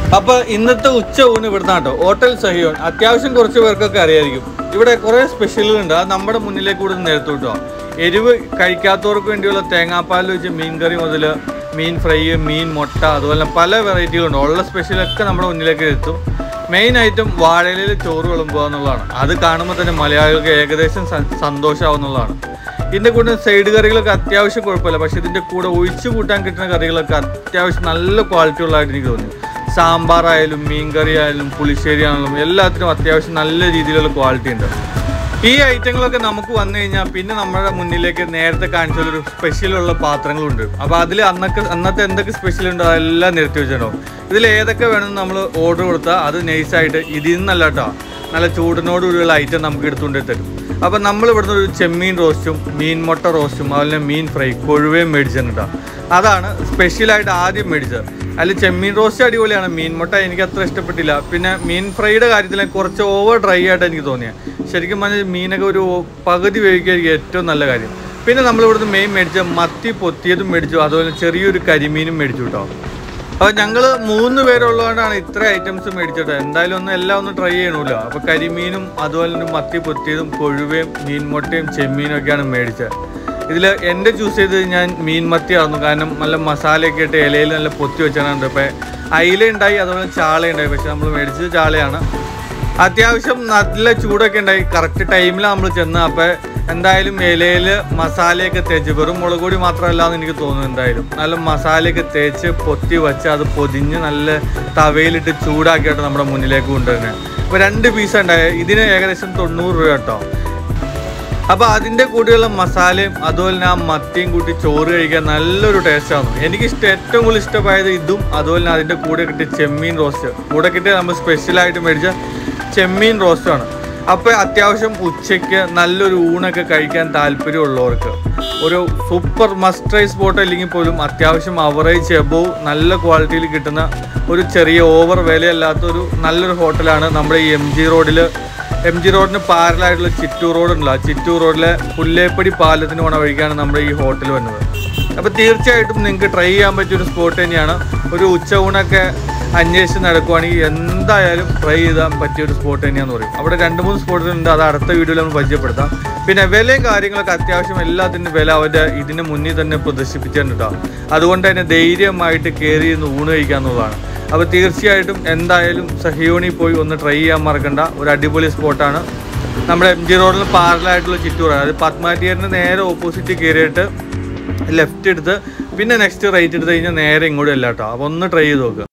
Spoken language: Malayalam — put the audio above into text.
അപ്പൊ ഇന്നത്തെ ഉച്ച ഊണ് ഇവിടുന്ന് കേട്ടോ ഹോട്ടൽ സഹിയോൺ അത്യാവശ്യം കുറച്ച് പേർക്കൊക്കെ അറിയായിരിക്കും ഇവിടെ കുറെ സ്പെഷ്യലുകളുണ്ട് അത് നമ്മുടെ മുന്നിലേക്ക് കൂടെ നേരത്തു കേട്ടോ എരിവ് കഴിക്കാത്തവർക്ക് വേണ്ടിയുള്ള തേങ്ങാപ്പാൽ വെച്ച് മീൻ കറി മുതൽ മീൻ ഫ്രൈ മീൻ മുട്ട അതുപോലെ പല വെറൈറ്റികളുണ്ട് ഉള്ള സ്പെഷ്യലൊക്കെ നമ്മുടെ മുന്നിലേക്ക് എത്തും മെയിൻ ഐറ്റം വാഴയിലയിൽ ചോറ് വിളമ്പുക എന്നുള്ളതാണ് അത് കാണുമ്പോൾ തന്നെ മലയാളികൾക്ക് ഏകദേശം സ- സന്തോഷമാവുന്നുള്ളതാണ് ഇതിൻ്റെ കൂടെ സൈഡ് കറികളൊക്കെ അത്യാവശ്യം കുഴപ്പമില്ല പക്ഷെ ഇതിൻ്റെ കൂടെ ഒഴിച്ചു കൂട്ടാൻ കിട്ടുന്ന കറികളൊക്കെ അത്യാവശ്യം നല്ല ക്വാളിറ്റി ഉള്ളതായിട്ട് എനിക്ക് തോന്നി സാമ്പാറായാലും മീൻ കറി ആയാലും പുളിശ്ശേരി ആണെങ്കിലും എല്ലാത്തിനും അത്യാവശ്യം നല്ല രീതിയിലുള്ള ക്വാളിറ്റി ഉണ്ട് ഈ ഐറ്റങ്ങളൊക്കെ നമുക്ക് വന്നു കഴിഞ്ഞാൽ പിന്നെ നമ്മുടെ മുന്നിലേക്ക് നേരത്തെ കാണിച്ച ഒരു സ്പെഷ്യലുള്ള പാത്രങ്ങളുണ്ട് അപ്പോൾ അതിൽ അന്നൊക്കെ അന്നത്തെ എന്തൊക്കെ സ്പെഷ്യൽ ഉണ്ടോ അതെല്ലാം നിരത്തി വെച്ചിട്ടുണ്ടാവും ഇതിൽ ഏതൊക്കെ വേണമെന്ന് നമ്മൾ ഓർഡർ കൊടുത്താൽ അത് നൈസായിട്ട് ഇതിൽ നിന്നല്ല കേട്ടോ നല്ല ചൂടിനോടുകൂടിയുള്ള ഐറ്റം നമുക്ക് എടുത്തുകൊണ്ടേ തരും അപ്പം നമ്മൾ ഇവിടുന്ന് ഒരു ചെമ്മീൻ റോസ്റ്റും മീൻ മുട്ട റോസ്റ്റും അതുപോലെ മീൻ ഫ്രൈ കൊഴുവയും മേടിച്ചിട്ടുണ്ട് അതാണ് സ്പെഷ്യലായിട്ട് ആദ്യം മേടിച്ചത് അതിൽ ചെമ്മീൻ റോസ്റ്റ് അടിപൊളിയാണ് മീൻ മുട്ട എനിക്ക് അത്ര ഇഷ്ടപ്പെട്ടില്ല പിന്നെ മീൻ ഫ്രൈയുടെ കാര്യത്തിൽ കുറച്ച് ഓവർ ഡ്രൈ ആയിട്ട് എനിക്ക് തോന്നിയത് ശരിക്കും പറഞ്ഞാൽ മീനൊക്കെ ഒരു പകുതി വേവിക്കുകയായിരിക്കും ഏറ്റവും നല്ല കാര്യം പിന്നെ നമ്മൾ ഇവിടുന്ന് മെയിൻ മേടിച്ച മത്തി പൊത്തിയതും മേടിച്ചു അതുപോലെ ചെറിയൊരു കരിമീനും മേടിച്ചു കേട്ടോ അപ്പോൾ ഞങ്ങൾ മൂന്ന് പേരുള്ളതുകൊണ്ടാണ് ഇത്ര ഐറ്റംസ് മേടിച്ചത് എന്തായാലും ഒന്ന് എല്ലാം ഒന്ന് ട്രൈ ചെയ്യണമല്ലോ അപ്പോൾ കരിമീനും അതുപോലെ തന്നെ മത്തി പൊത്തിയതും കൊഴുവയും മീൻ മുട്ടയും ചെമ്മീനും ഒക്കെയാണ് മേടിച്ചത് ഇതിൽ എൻ്റെ ചൂസ് ചെയ്തത് ഞാൻ മീൻ മത്തിയായിരുന്നു കാരണം നല്ല മസാലയൊക്കെ ഇട്ട് ഇലയിൽ നല്ല പൊത്തി വെച്ചാണ് ഇപ്പോൾ അയില ഉണ്ടായി അതുപോലെ ചാള ഉണ്ടായി പക്ഷെ നമ്മൾ മേടിച്ചത് ചാളയാണ് അത്യാവശ്യം നല്ല ചൂടൊക്കെ ഉണ്ടായി കറക്റ്റ് ടൈമിൽ നമ്മൾ ചെന്ന് അപ്പോൾ എന്തായാലും ഇലയിൽ മസാലയൊക്കെ തേച്ച് വെറും മുളക് പൊടി മാത്രമല്ല എന്ന് എനിക്ക് തോന്നുന്നു എന്തായാലും നല്ല മസാലയൊക്കെ തേച്ച് പൊത്തി വെച്ച് അത് പൊതിഞ്ഞ് നല്ല തവയിലിട്ട് ചൂടാക്കിയിട്ട് നമ്മുടെ മുന്നിലേക്ക് കൊണ്ടുവരുന്നത് അപ്പോൾ രണ്ട് പീസ് ഉണ്ടായി ഇതിന് ഏകദേശം തൊണ്ണൂറ് രൂപ കേട്ടോ അപ്പൊ അതിന്റെ കൂടെയുള്ള മസാലയും അതുപോലെ തന്നെ ആ മത്തിയും കൂട്ടി ചോറ് കഴിക്കാൻ നല്ലൊരു ടേസ്റ്റാണ് എനിക്ക് ഇഷ്ടം ഏറ്റവും കൂടുതൽ ഇഷ്ടമായത് ഇതും അതുപോലെ തന്നെ അതിന്റെ കൂടെ കിട്ടിയ ചെമ്മീൻ റോസ്റ്റ് കൂടെ കിട്ടിയ നമ്മൾ സ്പെഷ്യലായിട്ട് മേടിച്ച ചെമ്മീൻ റോസ്റ്റാണ് അപ്പോൾ അത്യാവശ്യം ഉച്ചയ്ക്ക് നല്ലൊരു ഊണൊക്കെ കഴിക്കാൻ താല്പര്യമുള്ളവർക്ക് ഒരു സൂപ്പർ മസ്റ്റ് ട്രൈ സ്പോട്ട് അല്ലെങ്കിൽ പോലും അത്യാവശ്യം അവറേജ് എബോവ് നല്ല ക്വാളിറ്റിയിൽ കിട്ടുന്ന ഒരു ചെറിയ ഓവർ വിലയല്ലാത്ത ഒരു നല്ലൊരു ഹോട്ടലാണ് നമ്മുടെ ഈ എം ജി റോഡിൽ എം ജി റോഡിന് പാരലായിട്ടുള്ള ചിറ്റൂർ റോഡ് ഉണ്ടല്ലോ ആ ചിറ്റൂർ റോഡിലെ പുല്ലേപ്പടി പാലത്തിന് പോണ വഴിക്കാണ് നമ്മുടെ ഈ ഹോട്ടൽ വന്നത് അപ്പോൾ തീർച്ചയായിട്ടും നിങ്ങൾക്ക് ട്രൈ ചെയ്യാൻ പറ്റിയൊരു സ്പോട്ട് തന്നെയാണ് ഒരു ഉച്ചയൂണൊക്കെ അന്വേഷിച്ച് നടക്കുവാണെങ്കിൽ എന്തായാലും ട്രൈ ചെയ്താൽ പറ്റിയൊരു സ്പോട്ട് തന്നെയാണെന്ന് പറയും അവിടെ രണ്ട് മൂന്ന് സ്പോട്ടുകളുണ്ട് അത് അടുത്ത വീഡിയോയിൽ നമ്മൾ പരിചയപ്പെടുത്താം പിന്നെ വിലയും കാര്യങ്ങളൊക്കെ അത്യാവശ്യം എല്ലാത്തിൻ്റെ വില അവരുടെ ഇതിന് മുന്നിൽ തന്നെ പ്രദർശിപ്പിച്ചിട്ടുണ്ട് കേട്ടോ അതുകൊണ്ട് തന്നെ ധൈര്യമായിട്ട് കയറി നിന്ന് ഊണ് കഴിക്കാവുന്നതാണ് അപ്പോൾ തീർച്ചയായിട്ടും എന്തായാലും സഹിയോണി പോയി ഒന്ന് ട്രൈ ചെയ്യാൻ മറക്കണ്ട ഒരു അടിപൊളി സ്പോട്ടാണ് നമ്മുടെ എം ജി റോഡിൽ പാരലായിട്ടുള്ള ചിറ്റൂർ അതായത് പത്മാറ്റിയറിന് നേരെ ഓപ്പോസിറ്റ് കയറിയിട്ട് ലെഫ്റ്റ് എടുത്ത് പിന്നെ നെക്സ്റ്റ് റൈറ്റ് എടുത്ത് കഴിഞ്ഞാൽ നേരെ ഇങ്ങോട്ടും അല്ല കേട്ടോ അപ്പോൾ ഒന്ന് ട്രൈ ചെയ്ത് നോക്കുക